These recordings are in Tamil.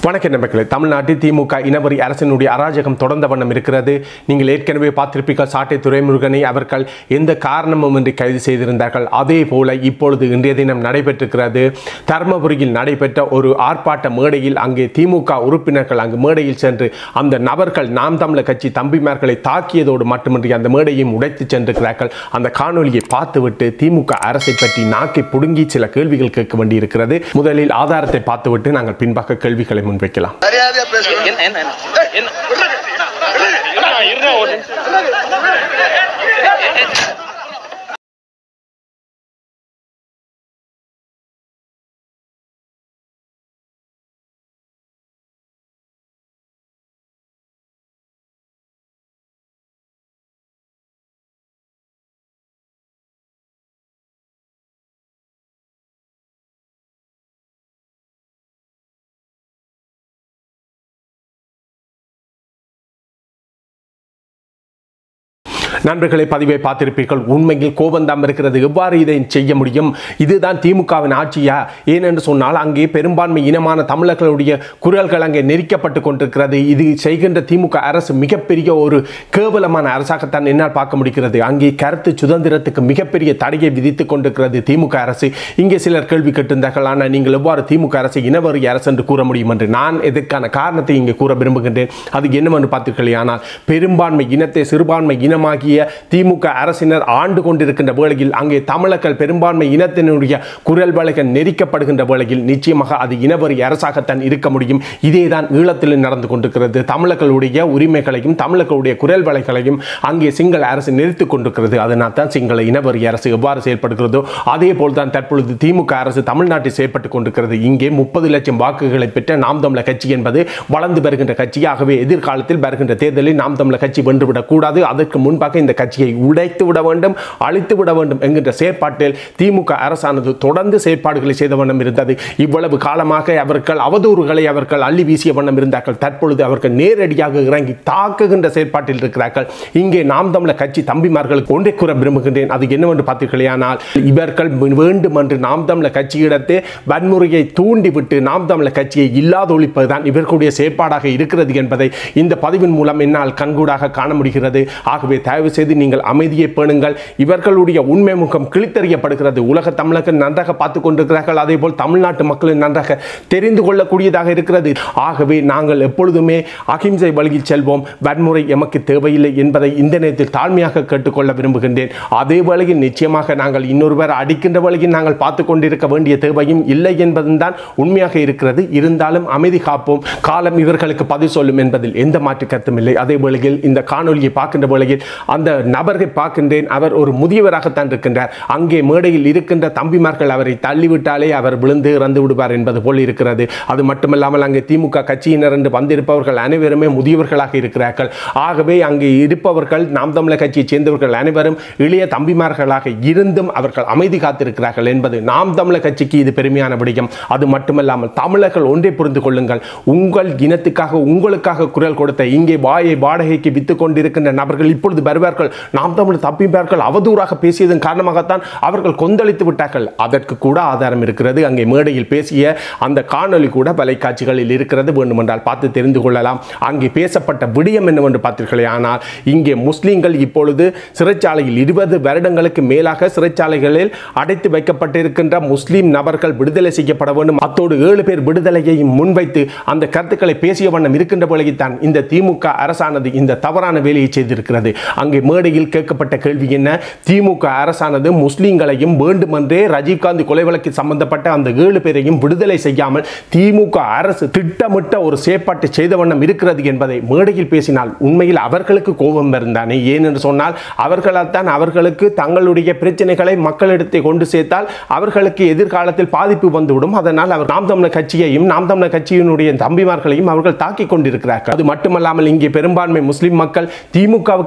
வணக்கம் நண்பர்களே தமிழ்நாட்டில் திமுக இனவரி அரசினுடைய அராஜகம் தொடர்ந்த வண்ணம் இருக்கிறது நீங்கள் ஏற்கனவே பார்த்திருப்பீர்கள் சாட்டை துரைமுருகனை அவர்கள் எந்த காரணமும் இன்றி கைது செய்திருந்தார்கள் அதே போல இப்பொழுது இன்றைய தினம் நடைபெற்றிருக்கிறது தர்மபுரியில் நடைபெற்ற ஒரு ஆர்ப்பாட்ட மேடையில் அங்கே திமுக உறுப்பினர்கள் அங்கு மேடையில் சென்று அந்த நபர்கள் நாம் தமிழர் கட்சி தம்பிமார்களை தாக்கியதோடு மட்டுமின்றி அந்த மேடையும் உடைத்து சென்றிருக்கிறார்கள் அந்த காணொலியை பார்த்துவிட்டு திமுக அரசை பற்றி நாக்கை புடுங்கி சில கேள்விகள் கேட்க வேண்டியிருக்கிறது முதலில் ஆதாரத்தை பார்த்துவிட்டு நாங்கள் பின்பாக கேள்விகளை முன்வைக்கலாம் மரியாதையா பேசணும் என்ன என்ன என்ன இருடா, இருடா, ஒரு நிமிஷம். நண்பர்களை பதிவை பார்த்திருப்பீர்கள் உண்மையில் கோபந்தாம் இருக்கிறது எவ்வாறு இதை செய்ய முடியும் இதுதான் திமுகவின் ஆட்சியா ஏனென்று சொன்னால் அங்கே பெரும்பான்மை இனமான தமிழர்களுடைய குரல்கள் அங்கே நெரிக்கப்பட்டு கொண்டிருக்கிறது இது செய்கின்ற திமுக அரசு மிகப்பெரிய ஒரு கேவலமான அரசாகத்தான் என்னால் பார்க்க முடிகிறது அங்கே கருத்து சுதந்திரத்துக்கு மிகப்பெரிய தடையை விதித்துக் கொண்டிருக்கிறது திமுக அரசு இங்கே சிலர் கேள்வி கேட்டிருந்தார்கள் ஆனால் நீங்கள் எவ்வாறு திமுக அரசு இனவரி அரசு என்று கூற முடியும் என்று நான் இதற்கான காரணத்தை இங்கே கூற விரும்புகின்றேன் அது என்னவென்று பார்த்தீர்களே ஆனால் பெரும்பான்மை இனத்தை சிறுபான்மை இனமாகிய திமுக அரசினர் ஆண்டு கொண்டிருக்கின்ற வேளையில் அங்கே தமிழர்கள் பெரும்பான்மை இனத்தினுடைய குரல் வலைகள் நெரிக்கப்படுகின்ற வேளையில் நிச்சயமாக அது இனவரி அரசாகத்தான் இருக்க முடியும் இதேதான் ஈழத்தில் நடந்து கொண்டிருக்கிறது தமிழர்களுடைய உரிமைகளையும் தமிழர்களுடைய குரல் வலைகளையும் அங்கே சிங்கள அரசு நிறுத்திக் கொண்டிருக்கிறது அதனால் தான் சிங்கள இனவரி அரசு எவ்வாறு செயல்படுகிறதோ அதே போல் தான் தற்பொழுது திமுக அரசு தமிழ்நாட்டில் செயல்பட்டுக் கொண்டிருக்கிறது இங்கே முப்பது லட்சம் வாக்குகளை பெற்ற நாம் தமிழர் கட்சி என்பது வளர்ந்து வருகின்ற கட்சியாகவே எதிர்காலத்தில் வருகின்ற தேர்தலில் நாம் தமிழர் கட்சி வென்றுவிடக் கூடாது அதற்கு முன்பாக இந்த கட்சியை உடைத்து விட வேண்டும் அழித்து விட வேண்டும் என்கின்ற செயற்பாட்டில் திமுக அரசானது தொடர்ந்து செயற்பாடுகளை செய்த வண்ணம் இருந்தது இவ்வளவு காலமாக அவர்கள் அவதூறுகளை அவர்கள் அள்ளி வீசிய வண்ணம் இருந்தார்கள் தற்பொழுது அவர்கள் நேரடியாக இறங்கி தாக்குகின்ற செயற்பாட்டில் இருக்கிறார்கள் இங்கே நாம் தமிழர் கட்சி தம்பிமார்களுக்கு ஒன்றை கூற விரும்புகின்றேன் அது என்னவென்று பார்த்தீர்களேயானால் இவர்கள் வேண்டும் என்று நாம் தமிழர் கட்சியிடத்தே வன்முறையை தூண்டிவிட்டு நாம் தமிழர் கட்சியை இல்லாதொழிப்பதுதான் இவர்களுடைய செயற்பாடாக இருக்கிறது என்பதை இந்த பதிவின் மூலம் என்னால் கண்கூடாக காண முடிகிறது ஆகவே தயவு செய்து நீங்கள் அமைதியை பேணுங்கள் இவர்களுடைய உண்மை முகம் கிழித்தறியப்படுகிறது உலக தமிழர்கள் நன்றாக பார்த்து கொண்டிருக்கிறார்கள் அதே போல் தமிழ்நாட்டு மக்களும் நன்றாக தெரிந்து கொள்ளக்கூடியதாக இருக்கிறது ஆகவே நாங்கள் எப்பொழுதுமே அகிம்சை வழியில் செல்வோம் வன்முறை எமக்கு தேவையில்லை என்பதை இந்த நேரத்தில் தாழ்மையாக கேட்டுக்கொள்ள விரும்புகின்றேன் அதே வேளையில் நிச்சயமாக நாங்கள் இன்னொருவர் அடிக்கின்ற வழியில் நாங்கள் பார்த்து கொண்டிருக்க வேண்டிய தேவையும் இல்லை என்பதும் தான் உண்மையாக இருக்கிறது இருந்தாலும் அமைதி காப்போம் காலம் இவர்களுக்கு பதில் சொல்லும் என்பதில் எந்த மாற்று கருத்தும் இல்லை அதே வேளையில் இந்த காணொலியை பார்க்கின்ற வேளையில் அந்த நபரை பார்க்கின்றேன் அவர் ஒரு முதியவராகத்தான் இருக்கின்றார் அங்கே மேடையில் இருக்கின்ற தம்பிமார்கள் அவரை தள்ளிவிட்டாலே அவர் விழுந்து இறந்து விடுவார் என்பது போல் இருக்கிறது அது மட்டுமல்லாமல் அங்கே திமுக கட்சியினர் என்று வந்திருப்பவர்கள் அனைவருமே முதியவர்களாக இருக்கிறார்கள் ஆகவே அங்கே இருப்பவர்கள் நாம் தமிழர் கட்சியைச் சேர்ந்தவர்கள் அனைவரும் இளைய தம்பிமார்களாக இருந்தும் அவர்கள் அமைதி காத்திருக்கிறார்கள் என்பது நாம் தமிழர் கட்சிக்கு இது பெருமையான விடயம் அது மட்டுமல்லாமல் தமிழர்கள் ஒன்றை புரிந்து கொள்ளுங்கள் உங்கள் இனத்துக்காக உங்களுக்காக குரல் கொடுத்த இங்கே வாயை வாடகைக்கு வித்து கொண்டிருக்கின்ற நபர்கள் இப்பொழுது வருவார்கள் நாம் தமிழ் தப்பிப்பார்கள் அவதூறாக பேசியதன் காரணமாகத்தான் அவர்கள் கொந்தளித்து விட்டார்கள் அதற்கு கூட ஆதாரம் இருக்கிறது அங்கே மேடையில் பேசிய அந்த காணொளி கூட வலைக்காட்சிகளில் இருக்கிறது வேண்டுமென்றால் பார்த்து தெரிந்து கொள்ளலாம் அங்கே பேசப்பட்ட விடயம் என்னவென்று பார்த்தீர்களே ஆனால் இங்கே முஸ்லீம்கள் இப்பொழுது சிறைச்சாலையில் இருபது வருடங்களுக்கு மேலாக சிறைச்சாலைகளில் அடைத்து வைக்கப்பட்டிருக்கின்ற முஸ்லீம் நபர்கள் விடுதலை செய்யப்பட வேண்டும் அத்தோடு ஏழு பேர் விடுதலையை முன்வைத்து அந்த கருத்துக்களை பேசிய வண்ணம் இருக்கின்ற வேளையில் இந்த திமுக அரசானது இந்த தவறான வேலையை செய்திருக்கிறது அங்கே மேடையில் கேட்கப்பட்ட கேள்வி என்ன திமுக அரசானது முஸ்லீம்களையும் வேண்டுமென்றே ராஜீவ்காந்தி கொலை வழக்கில் சம்பந்தப்பட்ட அந்த ஏழு பேரையும் விடுதலை செய்யாமல் திமுக அரசு திட்டமிட்ட ஒரு செயற்பாட்டை செய்த வண்ணம் இருக்கிறது என்பதை மேடையில் பேசினால் உண்மையில் அவர்களுக்கு கோபம் இருந்தானே ஏனென்று சொன்னால் அவர்களால் தான் அவர்களுக்கு தங்களுடைய பிரச்சனைகளை மக்களிடத்தை கொண்டு சேர்த்தால் அவர்களுக்கு எதிர்காலத்தில் பாதிப்பு வந்துவிடும் அதனால் அவர் நாம் தமிழர் கட்சியையும் நாம் தமிழர் கட்சியினுடைய தம்பிமார்களையும் அவர்கள் தாக்கிக் கொண்டிருக்கிறார்கள் அது மட்டுமல்லாமல் இங்கே பெரும்பான்மை முஸ்லிம் மக்கள் திமுகவுக்கு ஆதரவாக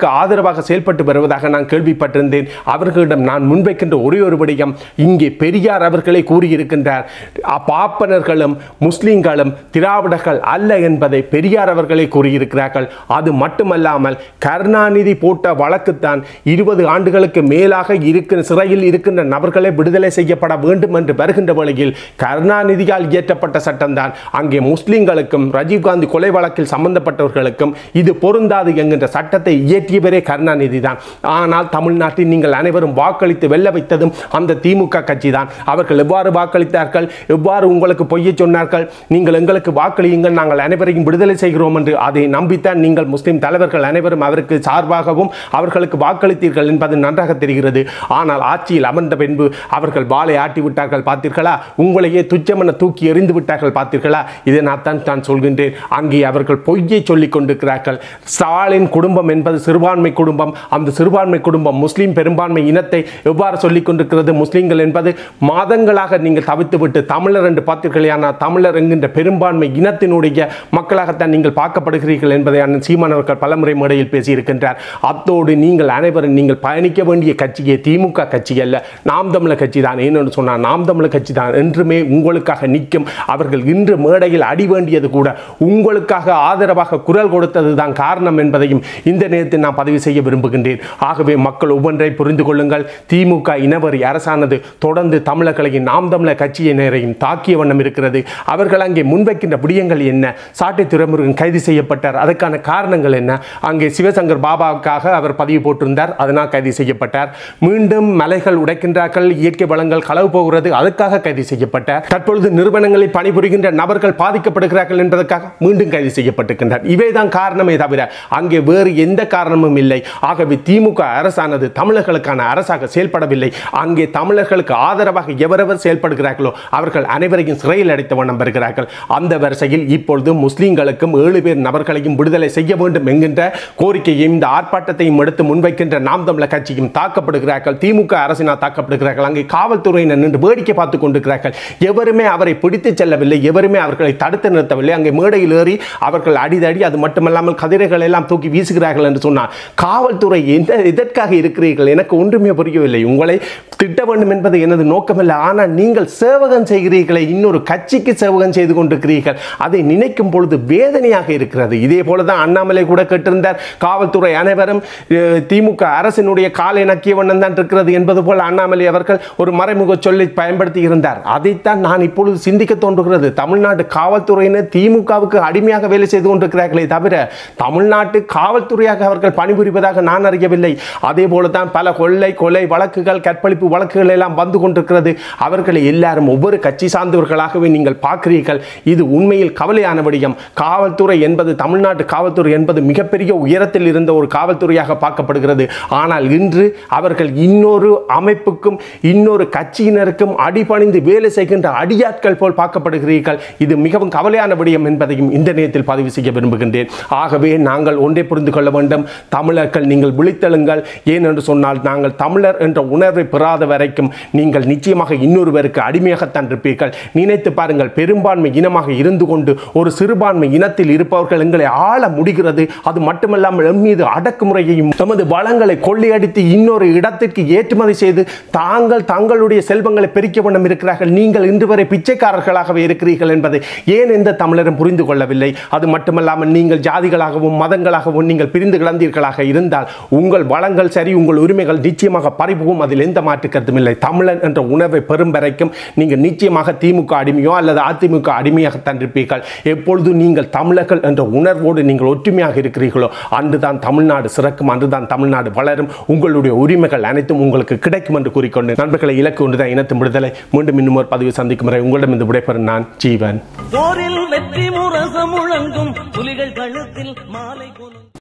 ஆதரவாக செயல்பட்டு வருவதாக நான் கேள்விப்பட்டிருந்தேன் அவர்களிடம் நான் முன்வைக்கின்ற ஒரே ஒரு விடயம் இங்கே பெரியார் அவர்களே கூறியிருக்கின்றார் அ- பாப்பனர்களும் முஸ்லிம்களும் திராவிடர்கள் அல்ல என்பதை பெரியார் அவர்களே கூறியிருக்கிறார்கள் அது மட்டுமல்லாமல் கருணாநிதி போட்ட வழக்குத்தான் இருபது ஆண்டுகளுக்கு மேலாக இருக்கிற சிறையில் இருக்கின்ற நபர்களை விடுதலை செய்யப்பட வேண்டும் என்று வருகின்ற வேளையில் கருணாநிதியால் இயற்றப்பட்ட சட்டம்தான் அங்கே முஸ்லிம்களுக்கும் ராஜீவ்காந்தி கொலை வழக்கில் சம்பந்தப்பட்டவர்களுக்கும் இது பொருந்தாது என்கின்ற சட்டத்தை இயற்றியவரே கருணாநிதி தான் ஆனால் தமிழ்நாட்டில் நீங்கள் அனைவரும் வாக்களித்து வெல்ல வைத்ததும் அந்த திமுக கட்சி தான் அவர்கள் எவ்வாறு வாக்களித்தார்கள் எவ்வாறு உங்களுக்கு பொய்யை சொன்னார்கள் நீங்கள் எங்களுக்கு வாக்களியுங்கள் நாங்கள் அனைவரையும் விடுதலை செய்கிறோம் என்று அதை நம்பித்தான் நீங்கள் முஸ்லிம் தலைவர்கள் அனைவரும் அவருக்கு சார்பாகவும் அவர்களுக்கு வாக்களித்தீர்கள் என்பது நன்றாக தெரிகிறது ஆனால் ஆட்சியில் அமர்ந்த பின்பு அவர்கள் வாளை ஆட்டி விட்டார்கள் பார்த்தீர்களா உங்களையே துச்சமென தூக்கி எறிந்து விட்டார்கள் பார்த்தீர்களா இதை நான் தான் நான் சொல்கின்றேன் அங்கே அவர்கள் பொய்யை சொல்லிக் கொண்டிருக்கிறார்கள் ஸ்டாலின் குடும்பம் என்பது சிறுபான்மை குடும்பம் அந்த சிறுபான்மை குடும்பம் முஸ்லீம் பெரும்பான்மை இனத்தை எவ்வாறு சொல்லிக் கொண்டிருக்கிறது முஸ்லீம்கள் என்பது மாதங்களாக நீங்கள் தவித்துவிட்டு தமிழர் என்று பார்த்தீர்களான தமிழர் என்கின்ற பெரும்பான்மை இனத்தினுடைய மக்களாகத்தான் நீங்கள் பார்க்கப்படுகிறீர்கள் என்பதை அண்ணன் சீமான் அவர்கள் பலமுறை மேடையில் பேசியிருக்கின்றார் அத்தோடு நீங்கள் அனைவரும் நீங்கள் பயணிக்க வேண்டிய கட்சியே திமுக கட்சி அல்ல நாம் தமிழர் கட்சி தான் ஏன்னு சொன்னால் நாம் தமிழர் கட்சி தான் என்றுமே உங்களுக்காக நிற்கும் அவர்கள் இன்று மேடையில் அடி வேண்டியது கூட உங்களுக்காக ஆதரவாக குரல் கொடுத்தது தான் காரணம் என்பதையும் இந்த நேரத்தில் நான் பதிவு செய்ய விரும்புகின்றேன் ஆகவே மக்கள் ஒவ்வொன்றை புரிந்து கொள்ளுங்கள் திமுக இனவரி அரசானது தொடர்ந்து தமிழர்களையும் நாம் தமிழர் கட்சியினரையும் தாக்கிய வண்ணம் இருக்கிறது அவர்கள் அங்கே முன்வைக்கின்ற விடயங்கள் என்ன சாட்டை துறைமுருகன் கைது செய்யப்பட்டார் அதற்கான காரணங்கள் என்ன அங்கே சிவசங்கர் பாபாவுக்காக அவர் பதிவு போட்டிருந்தார் அதனால் கைது செய்யப்பட்டார் மீண்டும் மலைகள் உடைக்கின்றார்கள் இயற்கை வளங்கள் களவு போகிறது அதுக்காக கைது செய்யப்பட்டார் தற்பொழுது நிறுவனங்களில் பணிபுரிகின்ற நபர்கள் பாதிக்கப்படுகிறார்கள் என்பதற்காக மீண்டும் கைது செய்யப்பட்டிருக்கின்றார் இவைதான் காரணமே தவிர அங்கே வேறு எந்த காரணமும் இல்லை ஆகவே திமுக அரசானது தமிழர்களுக்கான அரசாக செயல்படவில்லை அங்கே தமிழர்களுக்கு ஆதரவாக எவரெவர் செயல்படுகிறார்களோ அவர்கள் அனைவரையும் சிறையில் அடைத்த வண்ணம் வருகிறார்கள் அந்த வரிசையில் இப்பொழுது முஸ்லிம்களுக்கும் ஏழு பேர் நபர்களையும் விடுதலை செய்ய வேண்டும் என்கின்ற கோரிக்கையையும் இந்த ஆர்ப்பாட்டத்தையும் எடுத்து முன்வைக்கின்ற நாம் தமிழர் கட்சியும் தாக்கப்படுகிறார்கள் திமுக அரசினால் தாக்கப்படுகிறார்கள் அங்கே காவல்துறையினர் நின்று வேடிக்கை பார்த்து கொண்டிருக்கிறார்கள் எவருமே அவரை பிடித்து செல்லவில்லை எவருமே அவர்களை தடுத்து நிறுத்தவில்லை அங்கே மேடையில் ஏறி அவர்கள் அடிதடி அது மட்டுமல்லாமல் கதிரைகள் எல்லாம் தூக்கி வீசுகிறார்கள் என்று சொன்னார் காவல்துறை எந்த எதற்காக இருக்கிறீர்கள் எனக்கு ஒன்றுமே புரியவில்லை உங்களை திட்ட வேண்டும் என்பது எனது நோக்கமில்லை ஆனால் நீங்கள் சேவகம் செய்கிறீர்களே இன்னொரு கட்சிக்கு சேவகம் செய்து கொண்டிருக்கிறீர்கள் அதை நினைக்கும் பொழுது வேதனையாக இருக்கிறது இதே போல தான் அண்ணாமலை கூட கேட்டிருந்தார் காவல்துறை அனைவரும் அஹ், திமுக அரசினுடைய காலை நக்கிய வண்ணம் தான் இருக்கிறது என்பது போல அண்ணாமலை அவர்கள் ஒரு மறைமுக சொல்லை பயன்படுத்தி இருந்தார் அதைத்தான் நான் இப்பொழுது சிந்திக்க தோன்றுகிறது தமிழ்நாடு காவல்துறையினர் திமுகவுக்கு அடிமையாக வேலை செய்து கொண்டிருக்கிறார்களே தவிர தமிழ்நாட்டு காவல்துறையாக அவர்கள் பணிபுரிவதாக நான் அறியவில்லை அதே போல தான் பல கொள்ளை கொலை வழக்குகள் கற்பழிப்பு வழக்குகள் எல்லாம் வந்து கொண்டிருக்கிறது அவர்களை எல்லாரும் ஒவ்வொரு கட்சி சார்ந்தவர்களாகவே நீங்கள் பார்க்கிறீர்கள் இது உண்மையில் கவலையான விடயம் காவல்துறை என்பது தமிழ்நாட்டு காவல்துறை என்பது மிகப்பெரிய உயரத்தில் இருந்த ஒரு காவல்துறையாக பார்க்கப்படுகிறது ஆனால் இன்று அவர்கள் இன்னொரு அமைப்புக்கும் இன்னொரு கட்சியினருக்கும் அடிபணிந்து வேலை செய்கின்ற அடியாட்கள் போல் பார்க்கப்படுகிறீர்கள் இது மிகவும் கவலையான விடயம் என்பதையும் இந்த நேரத்தில் பதிவு செய்ய விரும்புகின்றேன் ஆகவே நாங்கள் ஒன்றை புரிந்து கொள்ள வேண்டும் தமிழர்கள் நீங்கள் விழித்தெழுங்கள் ஏன் என்று சொன்னால் நாங்கள் தமிழர் என்ற உணர்வை பெறாத வரைக்கும் நீங்கள் நிச்சயமாக இன்னொருவருக்கு அடிமையாகத்தான் இருப்பீர்கள் நினைத்து பாருங்கள் பெரும்பான்மை இனமாக இருந்து கொண்டு ஒரு சிறுபான்மை இனத்தில் இருப்பவர்கள் எங்களை ஆள முடிகிறது அது மட்டுமல்லாமல் எம் மீது அடக்குமுறையையும் தமது வளங்களை கொள்ளையடித்து இன்னொரு இடத்திற்கு ஏற்றுமதி செய்து தாங்கள் தங்களுடைய செல்வங்களை பெருக்க வண்ணம் இருக்கிறார்கள் நீங்கள் இன்று வரை பிச்சைக்காரர்களாகவே இருக்கிறீர்கள் என்பதை ஏன் எந்த தமிழரும் புரிந்து கொள்ளவில்லை அது மட்டுமல்லாமல் நீங்கள் ஜாதிகளாகவும் மதங்களாகவும் நீங்கள் பிரிந்து கிடந்தீர்களாக இருந்தால் உங்கள் வளங்கள் சரி உங்கள் உரிமைகள் நிச்சயமாக பறிபோகும் அதில் எந்த மாற்று கருத்தும் இல்லை தமிழன் என்ற உணர்வை பெறும் வரைக்கும் நீங்கள் நிச்சயமாக திமுக அடிமையோ அல்லது அதிமுக அடிமையாகத்தான் இருப்பீர்கள் எப்பொழுது நீங்கள் தமிழர்கள் என்ற உணர்வோடு நீங்கள் ஒற்றுமையாக இருக்கிறீர்களோ அன்றுதான் தமிழ்நாடு சிறக்கும் அன்றுதான் தமிழ்நாடு வளரும் உங்களுடைய உரிமைகள் அனைத்தும் உங்களுக்கு கிடைக்கும் என்று கூறிக்கொண்டு நண்பர்களை இலக்கு ஒன்றுதான் இனத்தின் விடுதலை மீண்டும் இன்னும் ஒரு பதிவு சந்திக்கும் வரை உங்களிடம் இந்த விடைபெறும் நான் ஜீவன் போரில் வெற்றி முரசம் முழங்கும் புலிகள் கழுத்தில் மாலை கொலும்